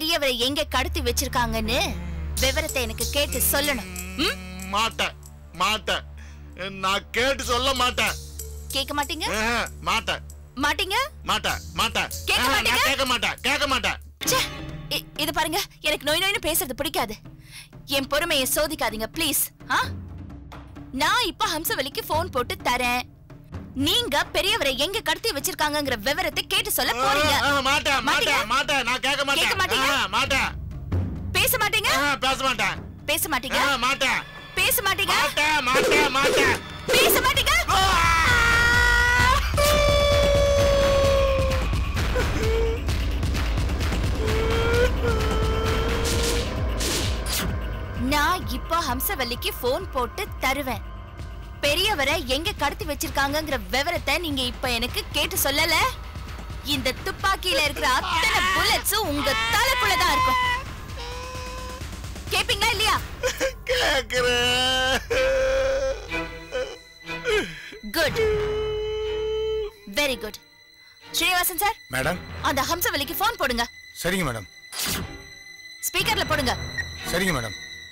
பெரியவரை எங்க கடத்தி வச்சிருக்காங்கன்னு விவரத்தை எனக்கு கேட்டு சொல்லணும் ம்? மாட்டேன் மாட்டேன் நான் கேட்டு சொல்ல மாட்டேன் கேட்க மாட்டீங்க ஆஹா, மாட்டேன் மாட்டீங்க மாட்டேன் மாட்டேன் கேட்க ஆஹா, மாட்டீங்க? நான் கேட்க மாட்டேன் கேட்க மாட்டேன் ச்சே, இ- இது பாருங்க எனக்கு நோய் நோய்னு பேசுறது பிடிக்காது என் பொறுமையை சோதிக்காதீங்க ப்ளீஸ் ஆ நான் இப்ப ஹம்சவலிக்கு ஃபோன் போட்டு தரேன் நீங்க பெரியவரை எங்க கடத்தி வச்சிருக்காங்கங்கிற விவரத்தை கேட்டு சொல்ல போறீங்க ஆஹா, மாட்டேன் மாட்டீங்க? மாட்டேன் மாட்டேன் நான் கேட்க கேட்க மாட்டேன் மாட்டீங்க? ஆஹா, மாட்டேன் பேச மாட்டீங்க ஆஹா, பேச மாட்டேன் பேச மாட்டீங்க ஆஹா, மாட்டேன் பேச மாட்டீங்க மாட்டேன் மாட்டேன் மாட்டேன் பேச மாட்டீங்க நான் இப்போ ஹம்சவல்லிக்கு ஃபோன் போட்டு தருவேன் பெரியவரை எங்க கடத்தி வச்சிருக்காங்கங்கிற விவரத்தை நீங்க இப்ப எனக்கு கேட்டு சொல்லல இந்த துப்பாக்கியில இருக்கிற அத்தனை புல்லட்ஸும் உங்க தலைக்குள்ள தான் இருக்கும் கேப்பீங்களா இல்லையா கேக்குறேன் good very good Srinivasan sir madam அந்த ஹம்சவல்லிக்கு ஃபோன் போடுங்க சரிங்க மேடம் ஸ்பீக்கர்ல போடுங்க சரிங்க மேடம்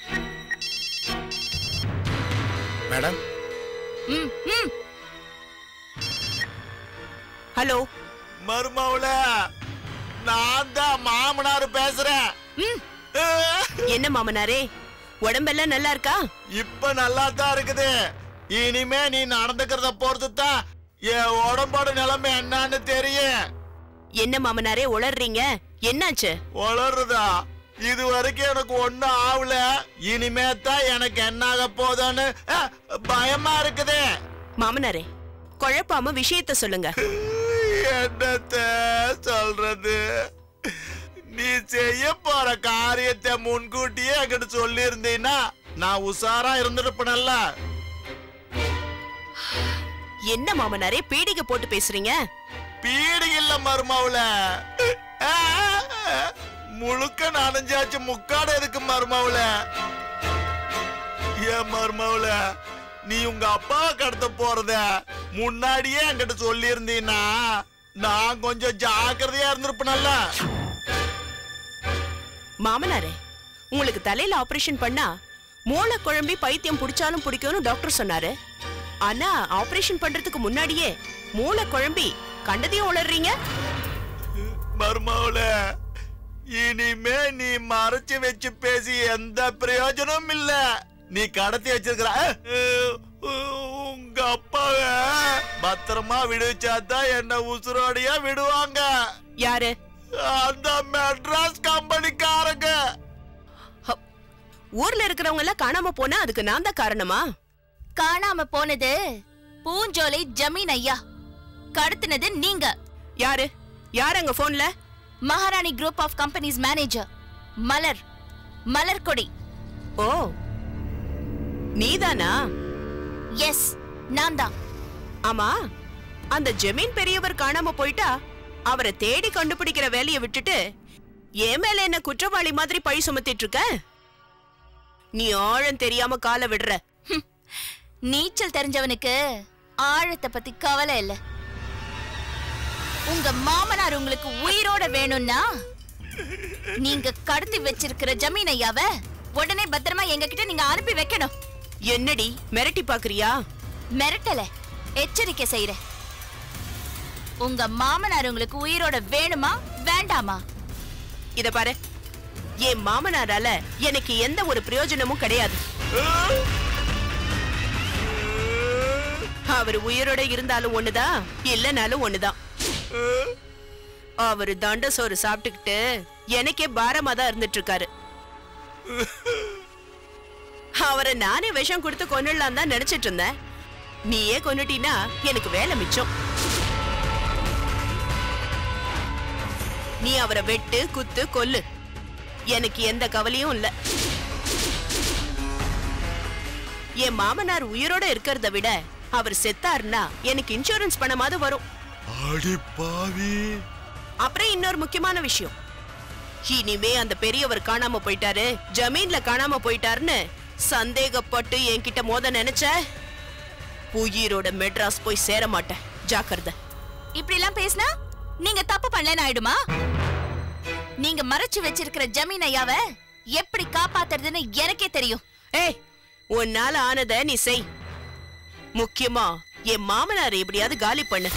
மேடம் ம் ம் ஹலோ மருமவுல நான் தான் மாமனார் பேசுறேன் ம் என்ன மாமனாரே உடம்பெல்லாம் நல்லா இருக்கா இப்ப நல்லா தான் இருக்குது இனிமே நீ நடந்துக்கிறத பொறுத்து தான் என் உடம்போட நிலைமை என்னன்னு தெரியும் என்ன மாமனாரே உளறீங்க என்னாச்சு வளருதா இது வரைக்கும் எனக்கு ஒண்ணும் ஆகல இனிமே தான் எனக்கு என்ன ஆக போதோன்னு அஹ், பயமா இருக்குது மாமனாரே குழப்பாம விஷயத்த சொல்லுங்க என்னத்த சொல்றது நீ செய்ய போற காரியத்தை முன்கூட்டியே என்கிட்ட சொல்லி இருந்தீன்னா நான் உஷாரா இருந்திருப்பேன்ல என்ன மாமனாரே பீடிகை போட்டு பேசுறீங்க பீடி இல்ல மருமவுல முழுக்க நனைஞ்சாச்சு முக்காடு இருக்கு மருமவுல ஏன் மருமவுல நீ உங்க அப்பாவை கடத்த போறத முன்னாடியே என்கிட்ட சொல்லி இருந்தீன்னா நான் கொஞ்சம் ஜாக்கிரதையா இருந்திருப்பேன்ல மாமனாரே உங்களுக்கு தலையில ஆபரேஷன் பண்ணா மூளை குழம்பி பைத்தியம் புடிச்சாலும் பிடிக்கும்னு டாக்டர் சொன்னாரு ஆனா ஆபரேஷன் பண்றதுக்கு முன்னாடியே மூளை குழம்பி கண்டதையும் உளறீங்க மருமவுல இனிமே நீ மறைச்சு வச்சு பேசி எந்த பிரயோஜனமும் இல்ல நீ கடத்தி வச்சிருக்கிற அஹ், உங்க அப்பாவ பத்திரமா விடுவிச்சாதான் என்ன உசுரோடையா விடுவாங்க யாரு அந்த மெட்ராஸ் கம்பெனிக்காரங்க ஹ, ஊர்ல இருக்கிறவங்க எல்லாம் காணாம போனா அதுக்கு நான் தான் காரணமா காணாம போனது பூஞ்சோலை ஜமீன் ஐயா கடத்தினது நீங்க யாரு யார் அங்க போன்ல Maharani group of companies manager Malar Malarkodi ஓ நீதானா எஸ் நான் தான் ஆமா அந்த ஜமீன் பெரியவர் காணாம போயிட்டா அவரை தேடி கண்டுபிடிக்கிற வேலையை விட்டுட்டு என் மேல என்ன குற்றவாளி மாதிரி பழி சுமத்திட்டு இருக்க நீ ஆழம் தெரியாம காலை விடுற ஹம். நீச்சல் தெரிஞ்சவனுக்கு ஆழத்தை பத்தி கவலை இல்ல உங்க மாமனார் உங்களுக்கு உயிரோட வேணும்னா நீங்க கடத்தி வச்சிருக்கிற ஜமீன் ஐயாவ உடனே பத்திரமா எங்க கிட்ட நீங்க அனுப்பி வைக்கணும் என்னடி மிரட்டி பாக்குறியா மிரட்டல எச்சரிக்கை செய்யறேன் உங்க மாமனார் உங்களுக்கு உயிரோட வேணுமா வேண்டாமா இத பாரு என் மாமனாரால எனக்கு எந்த ஒரு பிரயோஜனமும் கிடையாது அவர் உயிரோட இருந்தாலும் ஒண்ணுதான் இல்லனாலும் ஒண்ணுதான் அவரு தண்ட சோறு சாப்பிட்டுக்கிட்டு எனக்கே பாரமா தான் இருந்துட்டு இருக்காரு அவரை நானே விஷம் கொடுத்து கொன்னுடலாம் தான் நினைச்சிட்டு இருந்தேன் நீயே கொன்னுட்டீன்னா எனக்கு வேலை மிச்சம் நீ அவரை வெட்டு குத்து கொல்லு எனக்கு எந்த கவலையும் இல்ல என் மாமனார் உயிரோட இருக்கிறத விட அவர் செத்தாருன்னா எனக்கு இன்சூரன்ஸ் பணமாவது வரும் அடி பாவி அப்புறம் இன்னொரு முக்கியமான விஷயம் இனிமே அந்த பெரியவர் காணாம போயிட்டாரு ஜமீன்ல காணாம போயிட்டாருன்னு சந்தேகப்பட்டு என்கிட்ட மோத நினைச்ச உயிரோட மெட்ராஸ் போய் சேர மாட்டேன் ஜாக்கிரதை இப்படி எல்லாம் பேசினா நீங்க தப்பு பண்ணலன்னு ஆயிடுமா நீங்க மறைச்சு வச்சிருக்கிற ஜமீன் ஐயாவ எப்படி காப்பாத்துறதுன்னு எனக்கே தெரியும் ஏய் உன்னால ஆனத நீ செய் முக்கியமா என் மாமனார் எப்படியாவது காலி பண்ணு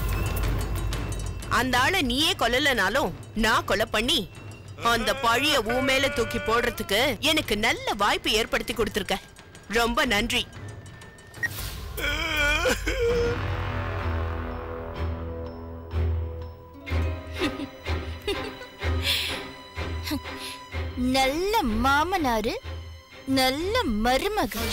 அந்த ஆளை நீயே கொல்லலனாலும் நான் கொலை பண்ணி அந்த பழிய ஊ மேல தூக்கி போடுறதுக்கு எனக்கு நல்ல வாய்ப்பு ஏற்படுத்தி கொடுத்திருக்க ரொம்ப நன்றி நல்ல மாமனாரு நல்ல மருமக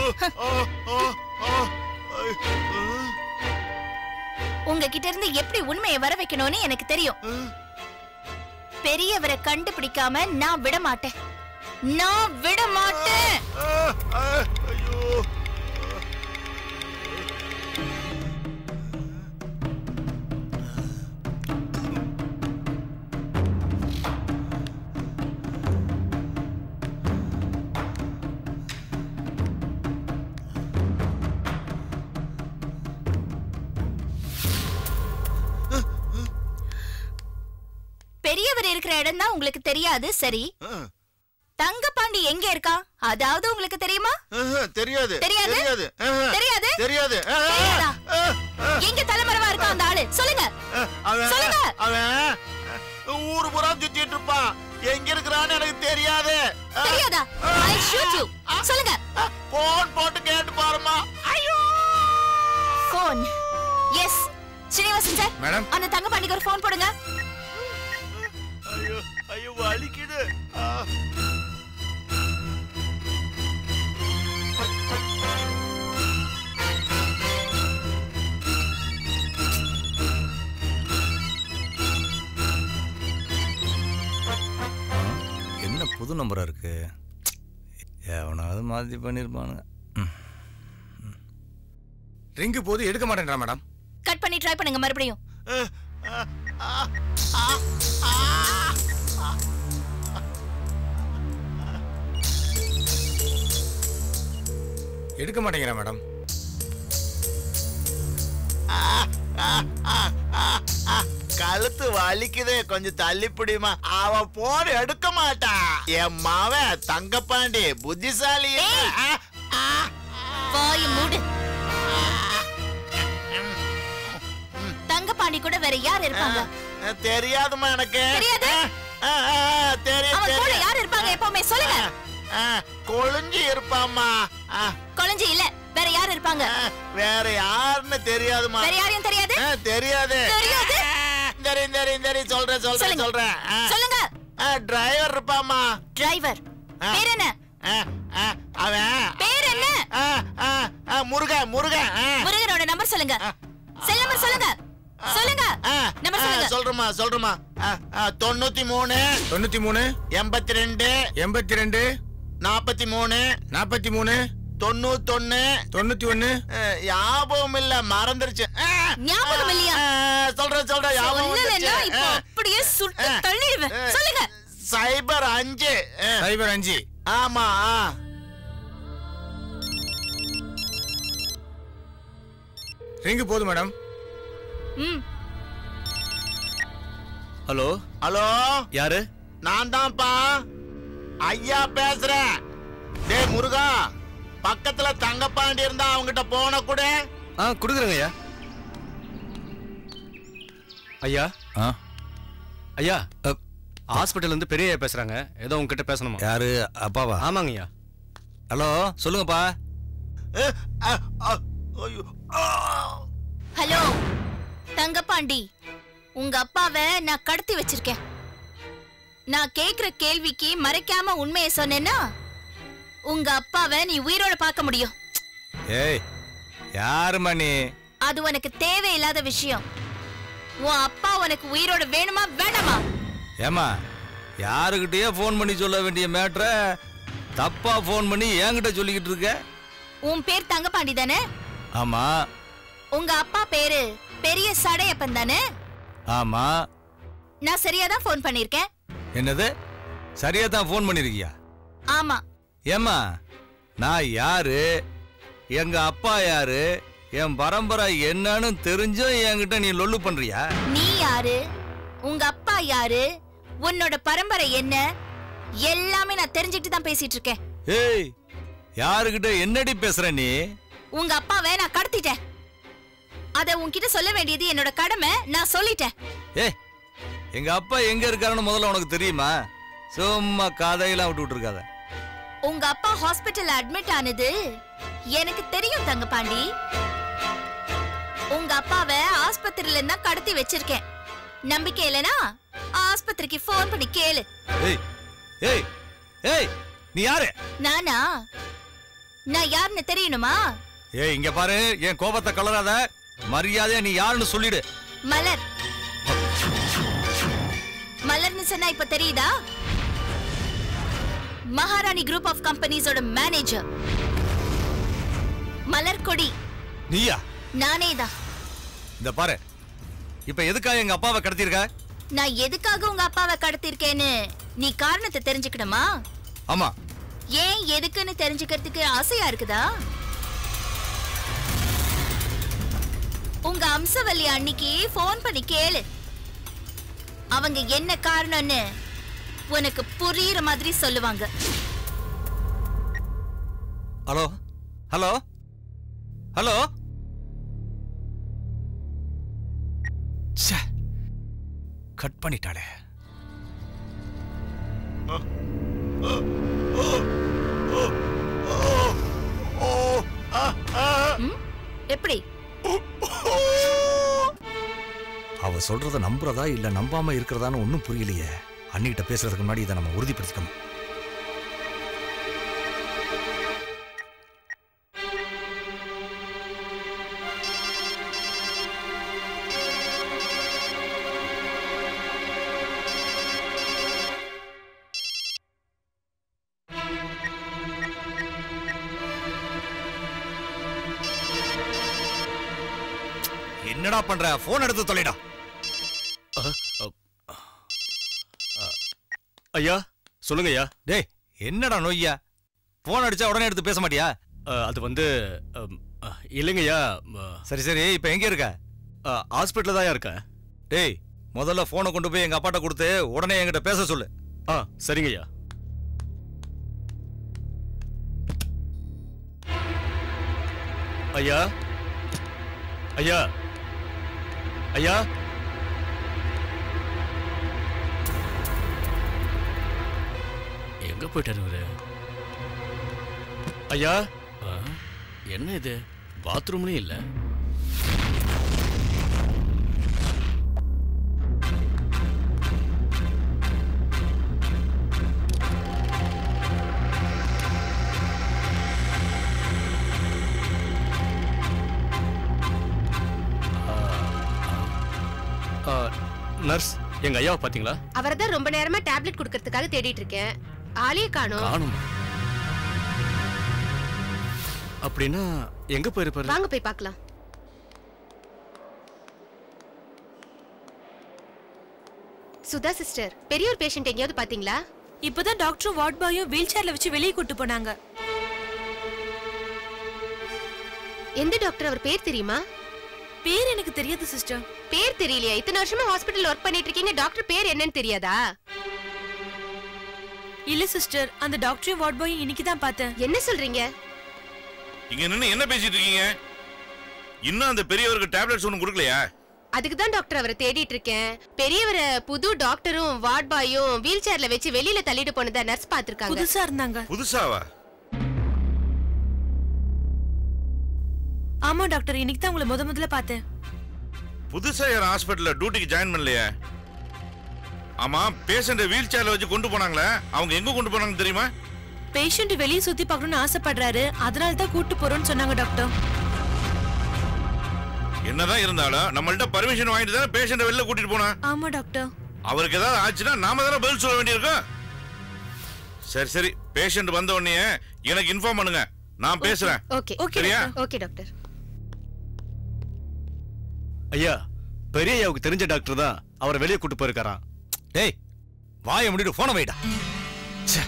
உங்ககிட்ட இருந்து எப்படி உண்மையை வர வைக்கணும்னு எனக்கு தெரியும் பெரியவரை கண்டுபிடிக்காம நான் விட மாட்டேன் நான் விட மாட்டேன் ஐயோ பெரியவர் இருக்கிற இடம் தான் உங்களுக்கு தெரியாது சரி தங்கபாண்டி எங்க இருக்கா அதாவது உங்களுக்கு தெரியுமா ஆஹா, தெரியாது தெரியாது? தெரியாது ஆஹா, தெரியாது? தெரியாது ஆஹா, தெரியாதா? ஆஹ், ஆஹ், எங்க தலைமறைவா இருக்கா அந்த ஆளு சொல்லுங்க ஆஹ், அவன் சொல்லுங்க. அவன் ஊரு புறா சுத்திட்டு இருப்பான் எங்க இருக்கிறான்னு எனக்கு தெரியாது தெரியாதா ஐ ஷூட் யூ சொல்லுங்க போன் போட்டு கேட்டு பாருமா ஐயோ phone S Srinivasan sir madam அந்த தங்கபாண்டிக்கு ஒரு போன் போடுங்க ஐயோ ஐயோ வலிக்குது ஆ. என்ன புது நம்பரா இருக்கு எவனாவது மாத்தி பண்ணிருப்பானுங்க ரிங்கு போது எடுக்க மாட்டேன்றா மேடம் கட் பண்ணி ட்ரை பண்ணுங்க மறுபடியும் அஹ், அஹ், ஆ, ஆ, ஆ. எடுக்க மாட்டேங்கிறா மேடம் கழுத்து வலிக்குது கொஞ்சம் தள்ளி பிடிமா அவன் போன் எடுக்க மாட்டான் என் மாவன் தங்கப்பாண்டி புத்திசாலி இல்ல. ஏய். ஆ, ஆ, வாய மூடு தங்கபாண்டி கூட வேற யார் இருப்பாங்க ஆ, தெரியாதுமா எனக்கு தெரியாது? ஆ, ஆ, ஆ, தெரியும் அவன் கூட தெரியும் யார் இருப்பாங்க எப்பவுமே சொல்லுங்க ஆ, கொழுஞ்சி இருப்பாம்மா ஆ, கொலைஞ்சி இல்ல வேற யார் இருப்பாங்க ஆ, வேற யாருன்னு தெரியாதுமா வேற யாரையும் தெரியாது ஆ, தெரியாது தெரியாது? ஆ, தெரியும் தெரியும் தெரியும் சொல்றேன் சொல்றேன் சொல்லுங்க. சொல்றேன் ஆ. சொல்லுங்க ஆ, டிரைவர் இருப்பாம்மா டிரைவர் ஆ. பேர் என்ன ஆ, ஆ, அவன் பேர் என்ன ஆ, ஆ, ஆ, முருகன் முருகன் ஆ. முருகனோட நம்பர் சொல்லுங்க செல் நம்பர் சொல்லுங்க சொல்லுங்க ஆ, நம்பர் ஆ, சொல்லுங்க சொல்றேம்மா சொல்றேம்மா ஆ, ஆ, தொண்ணூத்தி மூணு தொண்ணூத்தி மூணு எண்பத்தி ரெண்டு எண்பத்தி ரெண்டு நாற்பத்தி மூணு நாற்பத்தி மூணு தொண்ணூத்தொன்னு தொண்ணூத்தி ஒன்னு ஆ, ஞாபகம் இல்ல மறந்துருச்சு ஆ, ஞாபகம் இல்லையா? ஆ, சொல்றேன் சொல்றேன் ஞாபகம் சொல்லலைன்னா வந்துருச்சு. இப்போ ஆ, அப்படியே சுட்டு ஆ. தள்ளிடுவேன் ஆ. சொல்லுங்க சைபர் அஞ்சு ஆ, சைபர் அஞ்சு ஆமா ஆ. ரிங்கு போதும் மேடம் ம் ஹலோ ஹலோ யாரு நான் தான்ப்பா ஐயா பேசுறேன் டேய் முருகா பக்கத்துல தங்கப்பாண்டி இருந்தா அவங்கிட்ட போன கூட ஆ கொடுக்குறேங்க ஐயா ஐயா ஆ ஐயா ஹாஸ்பிட்டல்ல இருந்து பெரிய ஐயா பேசுறாங்க ஏதோ உங்ககிட்ட பேசணுமா யாரு அப்பாவா ஆமாங்க ஐயா ஹலோ சொல்லுங்கப்பா அஹ், அஹ், அஹ், ஐயோ, ஆ. ஹலோ தங்கப்பாண்டி உங்க அப்பாவை நான் கடத்தி வச்சிருக்கேன் நான் கேக்குற கேள்விக்கு மறைக்காம உண்மையை சொன்னேன்னா உங்க அப்பாவை நீ உயிரோட பார்க்க முடியும் ஏய் யாரும்மா நீ அது உனக்கு தேவையில்லாத விஷயம் உன் அப்பா உனக்கு உயிரோட வேணுமா வேண்டாமா ஏமா யாருக்கிட்டயே ஃபோன் பண்ணி சொல்ல வேண்டிய மேட்ரை தப்பா ஃபோன் பண்ணி என்கிட்ட சொல்லிக்கிட்டு இருக்க உன் பேர் தங்கப்பாண்டி தானே ஆமா உங்க அப்பா பேரு பெரிய சடையப்பன் தானே ஆமா நான் சரியா தான் ஃபோன் பண்ணிருக்கேன் என்னது சரியா தான் ஃபோன் பண்ணிருக்கியா ஆமா ஏம்மா நான் யாரு எங்க அப்பா யாரு என் பரம்பரை என்னன்னு தெரிஞ்சும் என்கிட்ட நீ லொல்லு பண்றியா நீ யாரு உங்க அப்பா யாரு உன்னோட பரம்பரை என்ன எல்லாமே நான் தெரிஞ்சுக்கிட்டு தான் பேசிட்டு இருக்கேன் ஏய் யாருகிட்ட என்னடி பேசுற நீ உங்க அப்பாவை நான் கடத்திட்டேன் அத உன்கிட்ட சொல்ல வேண்டியது என்னோட கடமை நான் சொல்லிட்டேன் ஏ எங்க அப்பா எங்க இருக்காருன்னு முதல்ல உனக்கு தெரியுமா சும்மா கதையெல்லாம் விட்டு இருக்காத உங்க அப்பா ஹாஸ்பிட்டல்ல அட்மிட் ஆனது எனக்கு தெரியும் தங்கபாண்டி உங்க அப்பாவை ஆஸ்பத்திரியில இருந்தா கடத்தி வச்சிருக்கேன் நம்பிக்கை இல்லனா ஆஸ்பத்திரிக்கு ஃபோன் பண்ணி கேளு ஏய் ஏய் ஏய் நீ யாரு நானா நான் யாருன்னு தெரியணுமா ஏய் இங்க பாரு என் கோபத்தை கலராத மரியாதையா நீ யாருன்னு சொல்லிடு மலர் மலர்னு சொன்னா இப்ப தெரியுதா மகாராணி குரூப் ஆஃப் கம்பெனிஸோட மேனேஜர் மலர் கொடி நீயா நானே தான் இந்த பாரு இப்ப எதுக்காக எங்க அப்பாவை கடத்திருக்க நான் எதுக்காக உங்க அப்பாவை கடத்திருக்கேன்னு நீ காரணத்தை தெரிஞ்சுக்கணுமா ஆமா ஏன் எதுக்குன்னு தெரிஞ்சுக்கிறதுக்கு ஆசையா இருக்குதா உங்க அம்சவல்லி அன்னைக்கு ஃபோன் பண்ணி கேளு அவங்க என்ன காரணம்னு உனக்கு புரியுற மாதிரி சொல்லுவாங்க ஹலோ ஹலோ ஹலோ ச்சே, கட் பண்ணிட்டாளே ம்? எப்படி அவ சொல்றத நம்புறதா இல்ல நம்பாம இருக்கிறதான்னு ஒண்ணும் புரியலையே அன்னிகிட்ட பேசுறதுக்கு முன்னாடி இதை நம்ம உறுதிப்படுத்திக்கணும் என்னடா பண்ற போன் எடுத்து தொலைடா ஐயா சொல்லுங்க ஐயா டேய் என்னடா நொய்யா போன் அடிச்சா உடனே எடுத்து பேச மாட்டியா அஹ், அது வந்து அம், அஹ், இல்லைங்க ஐயா சரி சரி இப்ப எங்க இருக்க ஹாஸ்பிட்டல் தான் இருக்கேன் டேய் முதல்ல போனை கொண்டு போய் எங்க அப்பாட்ட கொடுத்து உடனே என்கிட்ட பேச சொல்லு ஆ சரிங்க ஐயா ஐயா ஐயா ஐயா எங்க போயிட்டாரு இவரு ஐயா ஆ, என்ன இது பாத்ரூம்லயும் இல்ல ஆ, நர்ஸ் எங்க ஐயாவை பாத்தீங்களா அவரை தான் ரொம்ப நேரமா டேப்லெட் கொடுக்கறதுக்காக தேடிட்டு இருக்கேன் ஆளையே காணோம் காணும் அப்படின்னா எங்க போயிருப்பாரு வாங்க போய் பார்க்கலாம் சுதா சிஸ்டர் பெரிய ஒரு பேஷண்ட் எங்கேயாவது பாத்தீங்களா இப்பதான் டாக்டர் வார்ட் பாயும் வீல் சேர்ல வச்சு வெளியே கூட்டு போனாங்க எந்த டாக்டர் அவர் பேர் தெரியுமா பேர் எனக்கு தெரியாது சிஸ்டர் பேர் தெரியலையா இத்தனை வருஷமா ஹாஸ்பிட்டல் ஒர்க் பண்ணிட்டு இருக்கீங்க டாக்டர் பேர் என்னன்னு தெரியாதா இல்ல சிஸ்டர் அந்த டாக்டரையும் வார்ட் பாயும் இன்னைக்கு தான் பார்த்தேன் என்ன சொல்றீங்க இங்க நின்னு என்ன பேசிட்டு இருக்கீங்க இன்னும் அந்த பெரியவருக்கு டேப்லெட்ஸ் ஒன்றும் கொடுக்கலையா அதுக்கு தான் டாக்டர் அவரை தேடிட்டு இருக்கேன் பெரியவரை புது டாக்டரும் வார்ட் பாயும் வீல் சேர்ல வச்சு வெளியில தள்ளிட்டு போனதை நர்ஸ் பாத்திருக்காங்க புதுசா இருந்தாங்க புதுசாவா ஆமா டாக்டர் இன்னைக்கு தான் உங்களை முத முதல்ல பார்த்தேன் புதுசா யார் ஹாஸ்பிட்டல்ல டியூட்டிக்கு ஜாயின் பண்ணலையா ஆமா பேஷண்ட வீல் சேர்ல வச்சு கொண்டு போனாங்களே அவங்க எங்க கொண்டு போனாங்க தெரியுமா பேஷண்ட் வெளியே சுத்தி பார்க்கணும்னு ஆசைப்படுறாரு அதனால தான் கூட்டு போறோம்னு சொன்னாங்க டாக்டர் என்னதான் இருந்தாலும் நம்மள்ட்ட பர்மிஷன் வாங்கிட்டு தானே பேஷண்ட வெளில கூட்டிட்டு போனா ஆமா டாக்டர் அவருக்கு ஏதாவது ஆச்சுன்னா நாம தானே பதில் சொல்ல வேண்டியிருக்கோம் சரி சரி பேஷண்ட் வந்த உடனே எனக்கு இன்ஃபார்ம் பண்ணுங்க நான் பேசுறேன் ஓகே சரியா ஓகே டாக்டர் ஐயா பெரிய ஐயாவுக்கு தெரிஞ்ச டாக்டர் தான் அவரை வெளியே கூட்டு போயிருக்காராம் டேய் வாயை முடிட்டு போன வைடா ச்சே.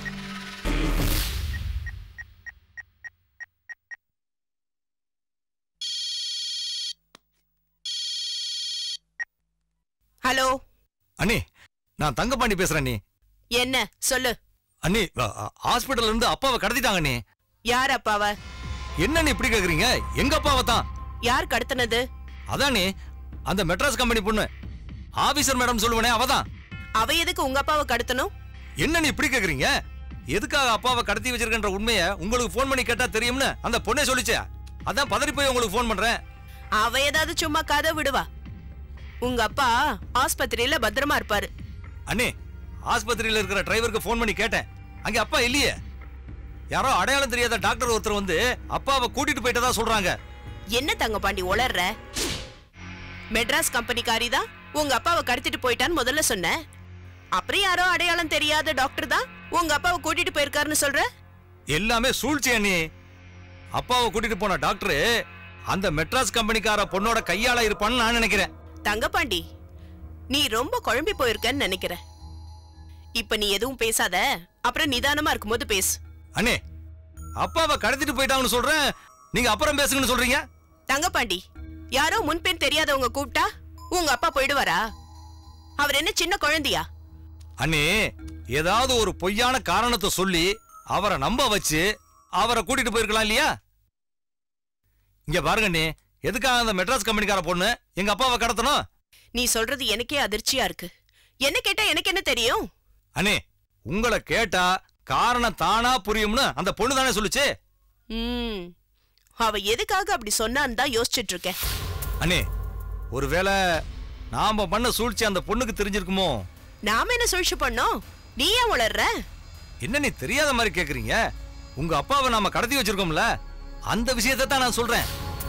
ஹலோ அண்ணி நான் தங்கபாண்டி பேசுறேன் நீ என்ன சொல்லு அண்ணி அ- அ- ஹாஸ்பிடல்ல இருந்து அப்பாவை கடத்திட்டாங்க நீ யார் அப்பாவ என்ன நீ இப்படி கேக்குறீங்க எங்க அப்பாவை தான் யார் கடத்தினது அதான் நீ அந்த மெட்ராஸ் கம்பெனி பொண்ணு ஆபீசர் மேடம் சொல்லுவனே அவதான் அவ எதுக்கு உங்க அப்பாவை கடத்தணும் என்ன நீ இப்படி கேக்குறீங்க எதுக்காக அப்பாவை கடத்தி வச்சிருக்கன்ற உண்மையை உங்களுக்கு ஃபோன் பண்ணி கேட்டா தெரியும்னு அந்த பொண்ணே சொல்லிச்சே அதான் பதறி போய் உங்களுக்கு ஃபோன் பண்றேன் அவ ஏதாவது சும்மா கதை விடுவா உங்க அப்பா ஆஸ்பத்திரியில பத்திரமா இருப்பாரு அண்ணே ஆஸ்பத்திரியில இருக்கிற டிரைவருக்கு ஃபோன் பண்ணி கேட்டேன் அங்க அப்பா இல்லையே யாரோ அடையாளம் தெரியாத டாக்டர் ஒருத்தர் வந்து அப்பாவை கூட்டிட்டு போயிட்டதா சொல்றாங்க என்ன தங்கபாண்டி உளர்ற மெட்ராஸ் கம்பெனிக்காரி தான் உங்க அப்பாவை கடத்திட்டு போயிட்டான்னு முதல்ல சொன்ன அப்புறம் யாரோ அடையாளம் தெரியாத டாக்டர் தான் உங்க அப்பாவை கூட்டிட்டு போயிருக்காருன்னு சொல்ற எல்லாமே சூழ்ச்சி அண்ணி அப்பாவை கூட்டிட்டு போன டாக்டர் அந்த மெட்ராஸ் கம்பெனிக்கார பொண்ணோட கையால இருப்பான்னு நான் நினைக்கிறேன் தங்கபாண்டி நீ ரொம்ப குழம்பி போயிருக்கன்னு நினைக்கிறேன் இப்ப நீ எதுவும் பேசாத அப்புறம் நிதானமா இருக்கும்போது பேசு அண்ணே அப்பாவை கடத்திட்டு போயிட்டாங்கன்னு சொல்றேன் நீங்க அப்புறம் பேசுங்கன்னு சொல்றீங்க தங்கபாண்டி யாரோ முன்பின் தெரியாதவங்க கூப்பிட்டா உங்க அப்பா போயிடுவாரா அவர் என்ன சின்ன குழந்தையா அண்ணே ஏதாவது ஒரு பொய்யான காரணத்தை சொல்லி அவரை நம்ப வச்சு அவரை கூட்டிட்டு போயிருக்கலாம் இல்லையா இங்க பாருங்க அண்ணே எதுக்காக அந்த மெட்ராஸ் கம்பெனிக்கார பொண்ணு எங்க அப்பாவை கடத்தணும் நீ சொல்றது எனக்கே அதிர்ச்சியா இருக்கு என்ன கேட்டா எனக்கு என்ன தெரியும் அண்ணே உங்களை கேட்டா காரணம் தானா புரியும்னு அந்த பொண்ணு தானே சொல்லுச்சு ம் அவ எதுக்காக அப்படி சொன்னான்னு தான் யோசிச்சுட்டு இருக்கேன் அண்ணே ஒருவேளை நாம பண்ண சூழ்ச்சி அந்த பொண்ணுக்கு தெரிஞ்சிருக்குமோ நாம என்ன சூழ்ச்சி பண்ணோம் நீ ஏன் உளர்ற என்ன நீ தெரியாத மாதிரி கேக்குறீங்க உங்க அப்பாவை நாம கடத்தி வச்சிருக்கோம்ல அந்த விஷயத்தை தான் நான் சொல்றேன்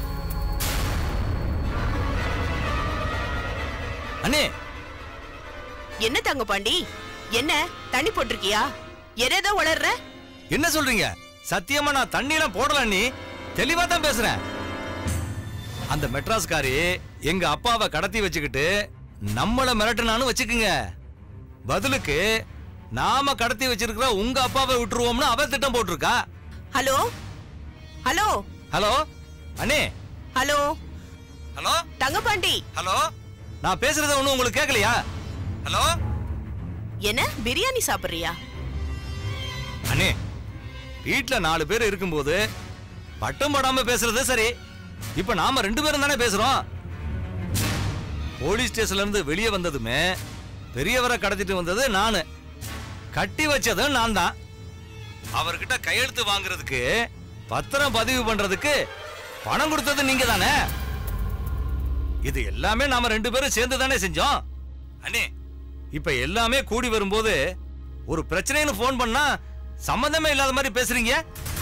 அண்ணே என்ன தங்கபாண்டி என்ன தண்ணி போட்டிருக்கியா எதேதோ உளர்ற என்ன சொல்றீங்க சத்தியமா நான் தண்ணியெல்லாம் போடல நீ தெளிவா தான் பேசுறேன் அந்த மெட்ராஸ்காரி எங்க அப்பாவை கடத்தி வச்சுக்கிட்டு நம்மள மிரட்டுனான்னு வச்சுக்குங்க பதிலுக்கு நாம கடத்தி வச்சிருக்கிற உங்க அப்பாவை விட்டுருவோம்னு அவ திட்டம் போட்டிருக்கா ஹலோ ஹலோ ஹலோ அண்ணே ஹலோ ஹலோ தங்கபாண்டி ஹலோ நான் பேசுறது ஒண்ணும் உங்களுக்கு கேட்கலையா ஹலோ என்ன பிரியாணி சாப்பிடுறியா அண்ணே வீட்ல நாலு பேர் இருக்கும்போது பட்டம் படாம பேசுறது சரி இப்ப நாம ரெண்டு பேரும் தானே பேசுறோம் போலீஸ் ஸ்டேஷன்ல இருந்து வெளியே வந்ததுமே பெரியவரை கடத்திட்டு வந்தது நானு கட்டி வச்சதும் நான் தான் அவர்கிட்ட கையெழுத்து வாங்குறதுக்கு பத்திரம் பதிவு பண்றதுக்கு பணம் கொடுத்தது நீங்க தானே இது எல்லாமே நாம ரெண்டு பேரும் சேர்ந்து தானே செஞ்சோம் அண்ணே இப்ப எல்லாமே கூடி வரும்போது ஒரு பிரச்சனைன்னு ஃபோன் பண்ணா சம்பந்தமே இல்லாத மாதிரி பேசுறீங்க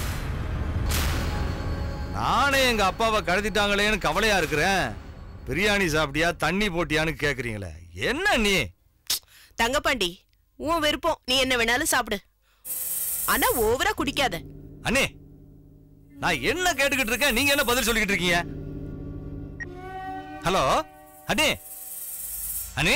நானே எங்க அப்பாவை கடத்திட்டாங்களேன்னு கவலையா இருக்கிறேன் பிரியாணி சாப்பிட்டியா தண்ணி போட்டியான்னு கேக்குறீங்களே என்ன நீ தங்கபாண்டி உன் விருப்பம் நீ என்ன வேணாலும் சாப்பிடு ஆனா ஓவரா குடிக்காத அண்ணே நான் என்ன கேட்டுக்கிட்டு இருக்கேன் நீங்க என்ன பதில் சொல்லிக்கிட்டு இருக்கீங்க ஹலோ அண்ணே அண்ணே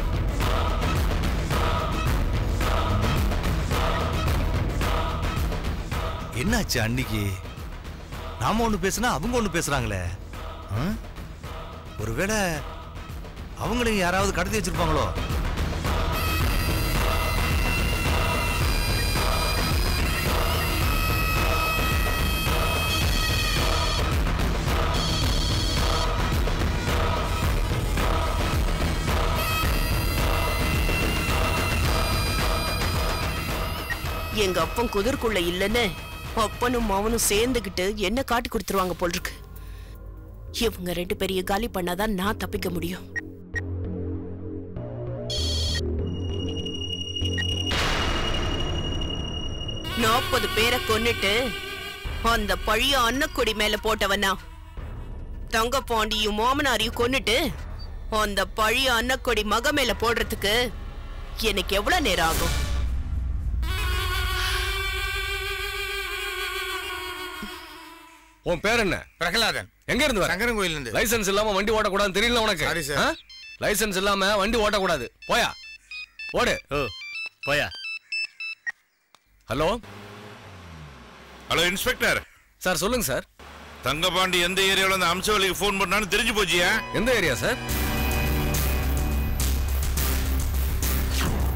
என்னாச்சு அன்னைக்கு நாம ஒண்ணு பேசுனா அவங்க ஒண்ணு பேசுறாங்களே ஆ? ஒருவேளை அவங்களையும் யாராவது கடத்தி வச்சிருப்பாங்களோ எங்க அப்பன் குதிர்க்குள்ள இல்லைன்னு அப்பனும் மவனும் சேர்ந்துகிட்டு என்ன காட்டி கொடுத்துருவாங்க போல் இருக்கு இவங்க ரெண்டு பெரிய காலி பண்ணாதான் நான் தப்பிக்க முடியும் நாற்பது பேரை கொன்னுட்டு அந்த பழிய அன்னக்குடி மேல போட்டவனா தங்க பாண்டியும் மாமனாரையும் கொன்னுட்டு அந்த பழிய அன்னக்கொடி மக மேல போடுறதுக்கு எனக்கு எவ்வளவு நேரம் ஆகும் உன் பேர் என்ன பிரகலாதன் எங்க இருந்து வர சங்கரன் கோயில்ல இருந்து லைசென்ஸ் இல்லாம வண்டி ஓட்டக்கூடாதுன்னு தெரியல உனக்கு Sorry, sir. ஆ? லைசென்ஸ் இல்லாம வண்டி ஓட்டக்கூடாது போயா ஓடு ஓ போயா ஹலோ ஹலோ இன்ஸ்பெக்டர் சார் சொல்லுங்க சார் தங்கபாண்டி எந்த ஏரியாவில் அந்த அம்சவலிக்கு ஃபோன் பண்ணான்னு தெரிஞ்சு போச்சியா எந்த ஏரியா சார்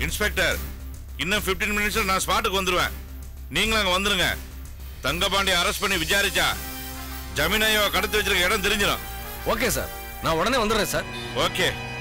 இன்ஸ்பெக்டர் இன்னும் 15 மினிட்ஸ்ல நான் ஸ்பாட்டுக்கு வந்துருவேன் நீங்களும் அங்க வந்துருங்க தங்கபாண்டி அரெஸ்ட் பண்ணி விசாரிச்சா ஜமீன் ஐயாவை கடத்தி வச்சிருக்க இடம் தெரிஞ்சிடும் ஓகே சார் நான் உடனே வந்துடுறேன் சார் ஓகே